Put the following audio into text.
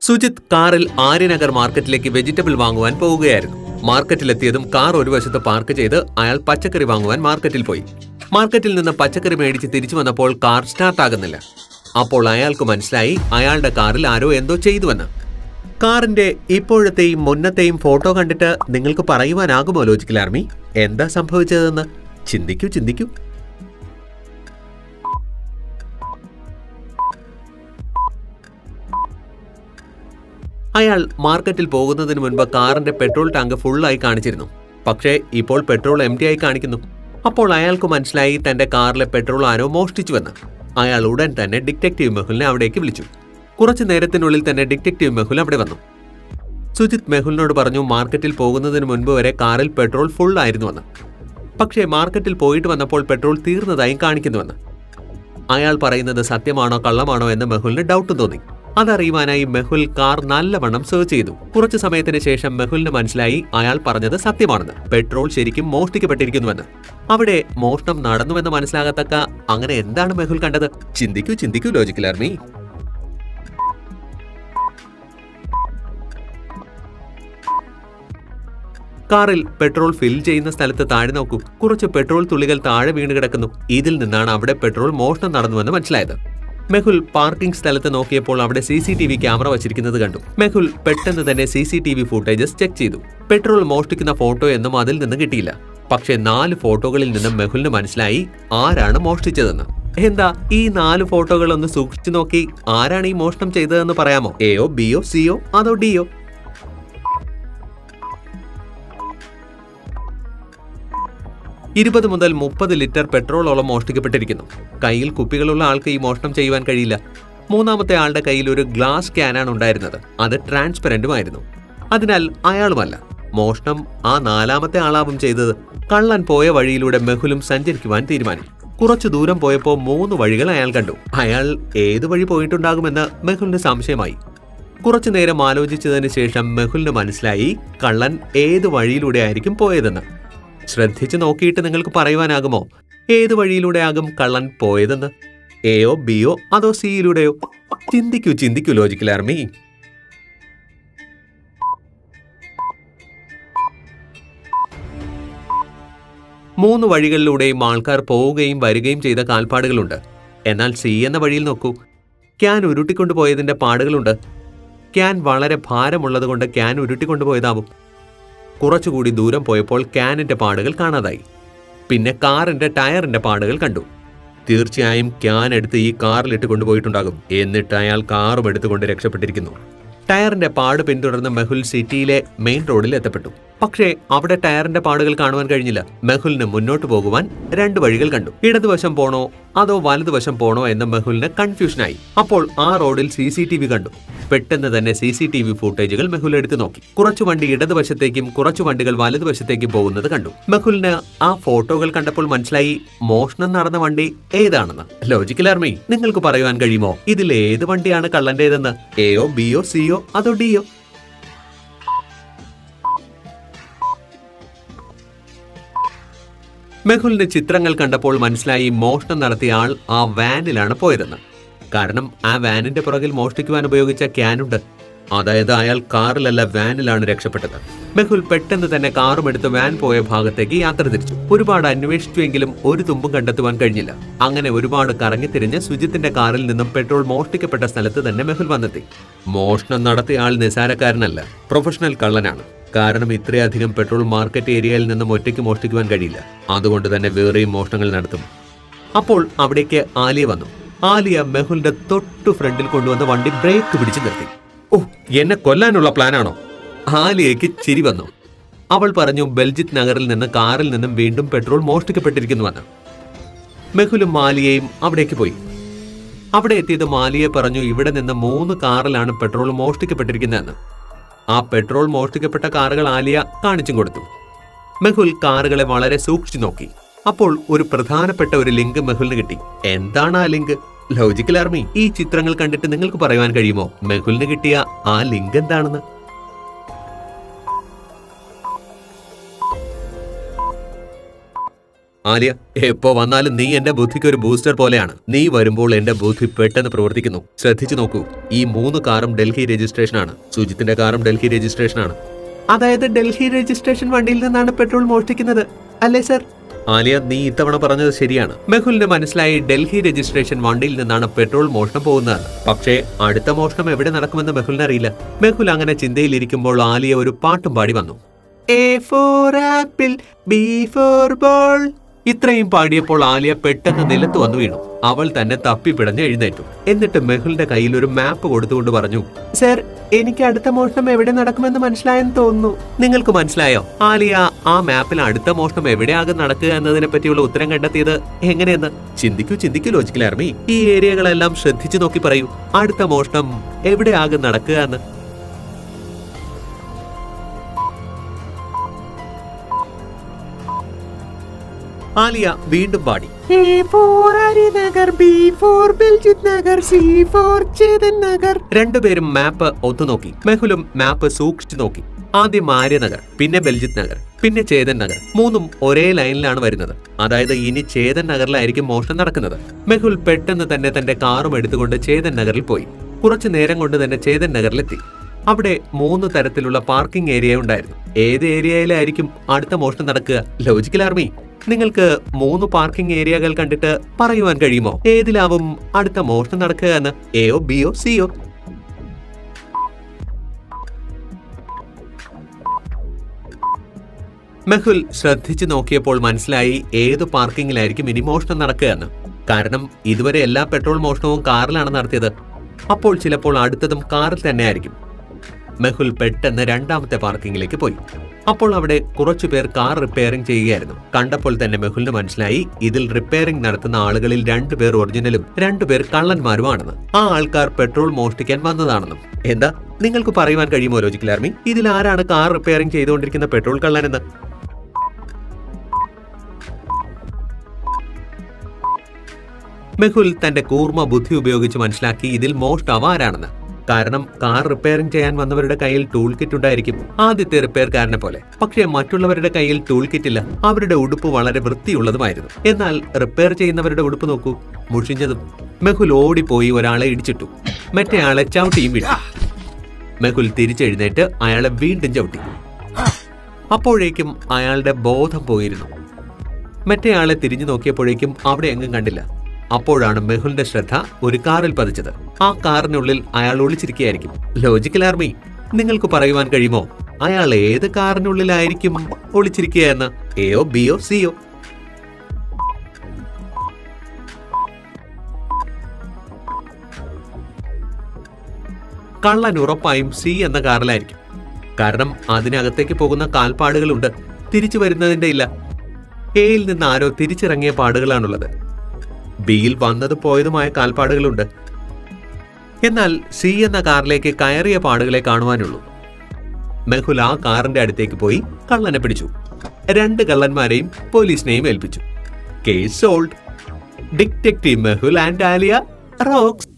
സുജിത് കാറിൽ ആര്യനഗർ മാർക്കറ്റിലേക്ക് വെജിറ്റബിൾ വാങ്ങുവാൻ പോവുകയായിരുന്നു മാർക്കറ്റിലെത്തിയതും കാർ ഒരു വശത്ത് പാർക്ക് ചെയ്ത് അയാൾ പച്ചക്കറി വാങ്ങുവാൻ മാർക്കറ്റിൽ പോയി മാർക്കറ്റിൽ നിന്ന് പച്ചക്കറി മേടിച്ച് തിരിച്ചു വന്നപ്പോൾ കാർ സ്റ്റാർട്ട് ആകുന്നില്ല അപ്പോൾ അയാൾക്ക് മനസ്സിലായി അയാളുടെ കാറിൽ ആരോ എന്തോ ചെയ്തുവെന്ന് കാറിന്റെ ഇപ്പോഴത്തെയും മുന്നത്തെയും ഫോട്ടോ കണ്ടിട്ട് നിങ്ങൾക്ക് പറയുവാനാകുമോ ലോജിക്കൽ ആർമി എന്താ സംഭവിച്ചതെന്ന് ചിന്തിക്കൂ ചിന്തിക്കൂ അയാൾ മാർക്കറ്റിൽ പോകുന്നതിന് മുൻപ് കാറിന്റെ പെട്രോൾ ടാങ്ക് ഫുള്ളായി കാണിച്ചിരുന്നു പക്ഷേ ഇപ്പോൾ പെട്രോൾ എം ആയി കാണിക്കുന്നു അപ്പോൾ അയാൾക്ക് മനസ്സിലായി തന്റെ കാറിലെ പെട്രോൾ ആരോ മോഷ്ടിച്ചുവെന്ന് അയാൾ ഉടൻ തന്നെ ഡിറ്റക്റ്റീവ് മെഹുലിനെ അവിടേക്ക് വിളിച്ചു കുറച്ചു നേരത്തിനുള്ളിൽ തന്നെ ഡിറ്റക്റ്റീവ് മെഹുൽ അവിടെ വന്നു സുജിത് മെഹുലിനോട് പറഞ്ഞു മാർക്കറ്റിൽ പോകുന്നതിന് മുൻപ് വരെ കാറിൽ പെട്രോൾ ഫുൾ ആയിരുന്നുവെന്ന് പക്ഷേ മാർക്കറ്റിൽ പോയിട്ട് വന്നപ്പോൾ പെട്രോൾ തീർന്നതായും കാണിക്കുന്നുവെന്ന് അയാൾ പറയുന്നത് സത്യമാണോ കള്ളമാണോ എന്ന് മെഹുലിന് ഡൗട്ട് തോന്നി അതറിയുവാനായി മെഹുൽ കാർ നല്ലവണ്ണം സെർച്ച് ചെയ്തു കുറച്ചു സമയത്തിന് ശേഷം മെഹുലിന് മനസ്സിലായി അയാൾ പറഞ്ഞത് സത്യമാണെന്ന് പെട്രോൾ ശരിക്കും മോഷ്ടിക്കപ്പെട്ടിരിക്കുന്നുവെന്ന് അവിടെ മോഷണം നടന്നുവെന്ന് മനസ്സിലാകത്തക്ക അങ്ങനെ എന്താണ് മെഹുൽ കണ്ടത് ചിന്തിക്കൂ ചിന്തിക്കൂ ലോജിക്കൽ ആർമി കാറിൽ പെട്രോൾ ഫിൽ ചെയ്യുന്ന സ്ഥലത്ത് താഴെ നോക്കൂ കുറച്ച് പെട്രോൾ തുള്ളികൾ താഴെ വീണ് കിടക്കുന്നു ഇതിൽ നിന്നാണ് അവിടെ പെട്രോൾ മോഷണം നടന്നുവെന്ന് മനസ്സിലായത് മെഹുൽ പാർക്കിംഗ് സ്ഥലത്ത് നോക്കിയപ്പോൾ അവിടെ C C T V camera വച്ചിരിക്കുന്നത് കണ്ടു മെഹുൽ പെട്ടെന്ന് തന്നെ C C T V footages check ചെയ്തു പെട്രോൾ മോഷ്ടിക്കുന്ന ഫോട്ടോ എന്നും അതിൽ നിന്ന് കിട്ടിയില്ല പക്ഷേ നാല് ഫോട്ടോകളിൽ നിന്നും മെഹുലിന് മനസ്സിലായി ആരാണ് മോഷ്ടിച്ചതെന്ന് എന്താ ഈ നാല് ഫോട്ടോകൾ ഒന്ന് സൂക്ഷിച്ചു നോക്കി ആരാണ് ഈ മോഷണം ചെയ്തതെന്ന് പറയാമോ എയോ ബിയോ സിയോ അതോ ഡിയോ ഇരുപത് മുതൽ മുപ്പത് ലിറ്റർ പെട്രോളോളം മോഷ്ടിക്കപ്പെട്ടിരിക്കുന്നു കയ്യിൽ കുപ്പികളുള്ള ആൾക്ക് ഈ മോഷണം ചെയ്യുവാൻ കഴിയില്ല മൂന്നാമത്തെ ആളുടെ കയ്യിൽ ഒരു ഗ്ലാസ് ക്യാനാണ് ഉണ്ടായിരുന്നത് അത് ട്രാൻസ്പെറന്റുമായിരുന്നു അതിനാൽ അയാളുമല്ല മോഷണം ആ നാലാമത്തെ ആളാവും ചെയ്തത് കള്ളൻ പോയ വഴിയിലൂടെ മെഹുലും സഞ്ചരിക്കുവാൻ തീരുമാനിച്ചു കുറച്ചു ദൂരം പോയപ്പോൾ മൂന്ന് വഴികൾ അയാൾ കണ്ടു അയാൾ ഏത് വഴി പോയിട്ടുണ്ടാകുമെന്ന് മെഹുലിന് സംശയമായി കുറച്ചു നേരം ആലോചിച്ചതിന് ശേഷം മെഹുലിന് മനസ്സിലായി കള്ളൻ ഏത് വഴിയിലൂടെ ആയിരിക്കും പോയതെന്ന് ശ്രദ്ധിച്ചു നോക്കിയിട്ട് നിങ്ങൾക്ക് പറയുവാനാകുമോ ഏത് വഴിയിലൂടെ ആകും കള്ളൻ പോയതെന്ന് എയോ ബിയോ അതോ സിയിലൂടെയോ ചിന്തിക്കൂ ചിന്തിക്കൂ ലോജിക്കൽ ആർമി മൂന്ന് വഴികളിലൂടെയും ആൾക്കാർ പോവുകയും വരികയും ചെയ്ത കാൽപ്പാടുകളുണ്ട് എന്നാൽ സി എന്ന വഴിയിൽ നോക്കൂ ക്യാൻ ഉരുട്ടിക്കൊണ്ടുപോയതിന്റെ പാടുകളുണ്ട് ക്യാൻ വളരെ ഭാരമുള്ളതുകൊണ്ട് ക്യാൻ ഉരുട്ടിക്കൊണ്ടുപോയതാവും കുറച്ചുകൂടി ദൂരം പോയപ്പോൾ ക്യാനിന്റെ പാടുകൾ കാണാതായി പിന്നെ കാറിന്റെ ടയറിന്റെ പാടുകൾ കണ്ടു തീർച്ചയായും ക്യാൻ എടുത്ത് ഈ കാറിലിട്ട് കൊണ്ടുപോയിട്ടുണ്ടാകും എന്നിട്ട് അയാൾ കാറും എടുത്തുകൊണ്ട് രക്ഷപ്പെട്ടിരിക്കുന്നു ടയറിന്റെ പാട് പിന്തുടർന്ന് മെഹുൽ സിറ്റിയിലെ മെയിൻ റോഡിൽ എത്തപ്പെട്ടു പക്ഷേ അവിടെ ടയറിന്റെ പാടുകൾ കാണുവാൻ കഴിഞ്ഞില്ല മെഹുലിന് മുന്നോട്ട് പോകുവാൻ രണ്ട് വഴികൾ കണ്ടു ഇടതുവശം പോണോ അതോ വലതുവശം പോണോ എന്ന മെഹുലിന് കൺഫ്യൂഷനായി അപ്പോൾ ആ റോഡിൽ സി സി ടി വി കണ്ടു പെട്ടെന്ന് തന്നെ സി സി ടി വി ഫുട്ടേജുകൾ മെഹുൽ എടുത്തു നോക്കി കുറച്ചു വണ്ടി ഇടതുവശത്തേക്കും കുറച്ചു വണ്ടികൾ വലതുവശത്തേക്കും പോകുന്നത് കണ്ടു മെഹുലിന് ആ ഫോട്ടോകൾ കണ്ടപ്പോൾ മനസ്സിലായി മോഷണം നടന്ന വണ്ടി ഏതാണെന്ന് ലോജിക്കൽ ആർമി നിങ്ങൾക്ക് പറയുവാൻ കഴിയുമോ ഇതിൽ ഏത് വണ്ടിയാണ് കള്ളന്റേതെന്ന് എയോ ബിയോ സിയോ അതോ ഡിയോ മെഹുലിന്റെ ചിത്രങ്ങൾ കണ്ടപ്പോൾ മനസ്സിലായി മോഷണം നടത്തിയ ആൾ ആ വാനിലാണ് പോയതെന്ന് കാരണം ആ വാനിന്റെ പുറകിൽ മോഷ്ടിക്കുവാൻ ഉപയോഗിച്ച ക്യാനുണ്ട് അതായത് അയാൾ കാറിലല്ല വാനിലാണ് രക്ഷപ്പെട്ടത് മെഹുൽ പെട്ടെന്ന് തന്നെ കാറും എടുത്ത് വാൻ പോയ ഭാഗത്തേക്ക് യാത്ര തിരിച്ചു ഒരുപാട് അന്വേഷിച്ചുവെങ്കിലും ഒരു തുമ്പും കണ്ടെത്തുവാൻ കഴിഞ്ഞില്ല അങ്ങനെ ഒരുപാട് കറങ്ങിത്തിരിഞ്ഞ് സുജിത്തിന്റെ കാറിൽ നിന്നും പെട്രോൾ മോഷ്ടിക്കപ്പെട്ട സ്ഥലത്ത് തന്നെ മെഹുൽ വന്നെത്തി മോഷണം നടത്തിയ ആൾ നിസാരക്കാരനല്ല പ്രൊഫഷണൽ കള്ളനാണ് കാരണം ഇത്രയധികം പെട്രോൾ മാർക്കറ്റ് ഏരിയയിൽ നിന്നും ഒറ്റയ്ക്ക് മോഷ്ടിക്കുവാൻ കഴിയില്ല അതുകൊണ്ട് തന്നെ വേറെയും മോഷണങ്ങൾ നടത്തും അപ്പോൾ അവിടേക്ക് ആലിയ വന്നു ആലിയ മെഹുലിന്റെ തൊട്ടു ഫ്രണ്ടിൽ കൊണ്ടുവന്ന വണ്ടി ബ്രേക്ക് പിടിച്ചു നിർത്തി ഓ എന്നെ കൊല്ലാനുള്ള പ്ലാനാണോ ആലിയയ്ക്ക് ചിരി വന്നു അവൾ പറഞ്ഞു ബെൽജിത് നഗറിൽ നിന്ന് കാറിൽ നിന്നും വീണ്ടും പെട്രോൾ മോഷ്ടിക്കപ്പെട്ടിരിക്കുന്നുവെന്ന് മെഹുലും മാലിയയും അവിടേക്ക് പോയി അവിടെ എത്തിയത് മാലിയെ പറഞ്ഞു ഇവിടെ നിന്ന് മൂന്ന് കാറിലാണ് പെട്രോൾ മോഷ്ടിക്കപ്പെട്ടിരിക്കുന്നതെന്ന് ആ പെട്രോൾ മോഷ്ടിക്കപ്പെട്ട കാറുകൾ ആലിയ കാണിച്ചും കൊടുത്തു മെഹുൽ കാറുകളെ വളരെ സൂക്ഷിച്ചു നോക്കി അപ്പോൾ ഒരു പ്രധാനപ്പെട്ട ഒരു ലിങ്ക് മെഹുലിന് കിട്ടി എന്താണ് ആ ലിങ്ക് ലോജിക്കൽ ആർമി ഈ ചിത്രങ്ങൾ കണ്ടിട്ട് നിങ്ങൾക്ക് പറയുവാൻ കഴിയുമോ മെഹുലിന് കിട്ടിയ ആ ലിങ്ക് എന്താണെന്ന് ആലിയ എപ്പോ വന്നാലും നീ എന്റെ ബുദ്ധിക്ക് ഒരു ബൂസ്റ്റർ പോലെയാണ് നീ വരുമ്പോൾ എന്റെ ബുദ്ധി പെട്ടെന്ന് പ്രവർത്തിക്കുന്നു ശ്രദ്ധിച്ചു നോക്കൂ ഈ മൂന്ന് കാറും ഡൽഹി രജിസ്ട്രേഷൻ ആണ് സുജിത്തിന്റെ കാറും ഡൽഹി രജിസ്ട്രേഷൻ ആണ് അതായത് ഡൽഹി രജിസ്ട്രേഷൻ വണ്ടിയിൽ നിന്നാണ് പെട്രോൾ മോഷ്ടിക്കുന്നത് അല്ലേ സർ ആലിയ നീ ഇത്തവണ പറഞ്ഞത് ശരിയാണ് മെഹുലിന് മനസ്സിലായി ഡൽഹി രജിസ്ട്രേഷൻ വണ്ടിയിൽ നിന്നാണ് പെട്രോൾ മോഷണം പോകുന്നതെന്ന് പക്ഷേ അടുത്ത മോഷണം എവിടെ നടക്കുമെന്ന് മെഹുലിന് അറിയില്ല മെഹുൽ അങ്ങനെ ചിന്തയിലിരിക്കുമ്പോൾ ആലിയ ഒരു പാട്ടും പാടി വന്നു A for apple B for ball ഇത്രയും പാടിയപ്പോൾ ആലിയ പെട്ടെന്ന് നിലത്ത് വന്നു വീണു അവൾ തന്നെ തപ്പിപ്പിടഞ്ഞ് എഴുന്നേറ്റു എന്നിട്ട് മെഹുലിന്റെ കയ്യിൽ ഒരു മാപ്പ് കൊടുത്തുകൊണ്ട് പറഞ്ഞു സർ എനിക്ക് അടുത്ത മോഷണം എവിടെ നടക്കുമെന്ന് മനസ്സിലായെന്ന് തോന്നുന്നു നിങ്ങൾക്ക് മനസ്സിലായോ ആലിയ ആ മാപ്പിൽ അടുത്ത മോഷണം എവിടെയാകും നടക്കുക എന്നതിനെ പറ്റിയുള്ള ഉത്തരം കണ്ടെത്തിയത് എങ്ങനെയെന്ന് ചിന്തിക്കൂ ചിന്തിക്കൂ ലോജിക്കൽ ആർമി ഈ ഏരിയകളെല്ലാം ശ്രദ്ധിച്ചു നോക്കി പറയൂ അടുത്ത മോഷണം എവിടെയാകും നടക്കുക എന്ന് ആലിയ വീണ്ടും പാടി രണ്ടുപേരും മാപ്പ് ഒത്തുനോക്കി മെഹുലും മാപ്പ് സൂക്ഷിച്ചു നോക്കി ആദ്യം ആര്യനഗർ പിന്നെ ബെൽജിത് നഗർ പിന്നെ ചേതൻ നഗർ മൂന്നും ഒരേ ലൈനിലാണ് വരുന്നത് അതായത് ഇനി ചേതൻ നഗറിലായിരിക്കും മോഷണം നടക്കുന്നത് മെഹുൽ പെട്ടെന്ന് തന്നെ തന്റെ കാറും എടുത്തുകൊണ്ട് ചേതൻ നഗറിൽ പോയി കുറച്ചു നേരം കൊണ്ട് തന്നെ ചേതൻ നഗറിലെത്തി അവിടെ മൂന്ന് തരത്തിലുള്ള പാർക്കിംഗ് ഏരിയ ഉണ്ടായിരുന്നു ഏത് ഏരിയയിലായിരിക്കും അടുത്ത മോഷണം നടക്കുക ലോജിക്കൽ ആർമി നിങ്ങൾക്ക് മൂന്ന് പാർക്കിംഗ് ഏരിയകൾ കണ്ടിട്ട് പറയുവാൻ കഴിയുമോ ഏതിലാവും അടുത്ത മോഷണം നടക്കുക എന്ന് എയോ ബിയോ സിയോ മെഹുൽ ശ്രദ്ധിച്ചു നോക്കിയപ്പോൾ മനസ്സിലായി ഏത് പാർക്കിങ്ങിലായിരിക്കും ഇനി മോഷണം നടക്കുക എന്ന് കാരണം ഇതുവരെ എല്ലാ പെട്രോൾ മോഷണവും കാറിലാണ് നടത്തിയത് അപ്പോൾ ചിലപ്പോൾ അടുത്തതും കാറിൽ തന്നെ ആയിരിക്കും മെഹുൽ പെട്ടെന്ന് രണ്ടാമത്തെ പാർക്കിങ്ങിലേക്ക് പോയി അപ്പോൾ അവിടെ കുറച്ചു പേർ കാർ റിപ്പയറിംഗ് ചെയ്യുകയായിരുന്നു കണ്ടപ്പോൾ തന്നെ മെഹുലിന് മനസ്സിലായി ഇതിൽ റിപ്പയറിംഗ് നടത്തുന്ന ആളുകളിൽ രണ്ടുപേർ ഒറിജിനലും രണ്ടുപേർ കള്ളന്മാരുമാണെന്ന് ആ ആൾക്കാർ പെട്രോൾ മോഷ്ടിക്കാൻ വന്നതാണെന്നും എന്താ നിങ്ങൾക്ക് പറയുവാൻ കഴിയുമോ ലോജിക്കൽ ആർമി ഇതിൽ ആരാണ് കാർ റിപ്പയറിംഗ് ചെയ്തുകൊണ്ടിരിക്കുന്ന പെട്രോൾ കള്ളനെന്ന് മെഹുൽ തന്റെ കൂർമ്മ ബുദ്ധി ഉപയോഗിച്ച് മനസ്സിലാക്കി ഇതിൽ മോഷ്ടാവ് ആരാണെന്ന് കാരണം കാർ റിപ്പയറിംഗ് ചെയ്യാൻ വന്നവരുടെ കയ്യിൽ ടൂൾ കിറ്റ് ഉണ്ടായിരിക്കും ആദ്യത്തെ റിപ്പയർക്കാരനെ പോലെ പക്ഷേ മറ്റുള്ളവരുടെ കയ്യിൽ ടൂൾ കിറ്റ് ഇല്ല അവരുടെ ഉടുപ്പ് വളരെ വൃത്തിയുള്ളതുമായിരുന്നു എന്നാൽ റിപ്പയർ ചെയ്യുന്നവരുടെ ഉടുപ്പ് നോക്കൂ മുഷിഞ്ഞതും മെഹുൽ ഓടിപ്പോയി ഒരാളെ ഇടിച്ചിട്ടു മറ്റേ ആളെ ചവിട്ടിയും വിട്ടു മെഹുൽ തിരിച്ചെഴുന്നേറ്റ് അയാളെ വീണ്ടും ചവിട്ടി അപ്പോഴേക്കും അയാളുടെ ബോധം പോയിരുന്നു മറ്റേ ആളെ തിരിഞ്ഞു നോക്കിയപ്പോഴേക്കും അവിടെ എങ്ങും കണ്ടില്ല അപ്പോഴാണ് മെഹുലിന്റെ ശ്രദ്ധ ഒരു കാറിൽ പതിച്ചത് ആ കാറിനുള്ളിൽ അയാൾ ഒളിച്ചിരിക്കുകയായിരിക്കും ലോജിക്കൽ ആർമി നിങ്ങൾക്ക് പറയുവാൻ കഴിയുമോ അയാൾ ഏത് കാറിനുള്ളിലായിരിക്കും ഒളിച്ചിരിക്കുക എന്ന് എയോ ബിയോ സിയോ കള്ളൻ ഉറപ്പായും സി എന്ന കാറിലായിരിക്കും കാരണം അതിനകത്തേക്ക് പോകുന്ന കാൽപ്പാടുകളുണ്ട് തിരിച്ചു വരുന്നതിന്റെ ഇല്ല എയിൽ നിന്ന് ആരോ തിരിച്ചിറങ്ങിയ പാടുകളാണുള്ളത് ബിയിൽ വന്നത് പോയതുമായ കാൽപ്പാടുകളുണ്ട് എന്നാൽ സി എന്ന കാറിലേക്ക് കയറിയ പാടുകളെ കാണുവാനുള്ളൂ മെഹുൽ ആ കാറിന്റെ അടുത്തേക്ക് പോയി കള്ളനെ പിടിച്ചു രണ്ട് കള്ളന്മാരെയും പോലീസിനെയും ഏൽപ്പിച്ചു case solved detective Mehul and Alia rocks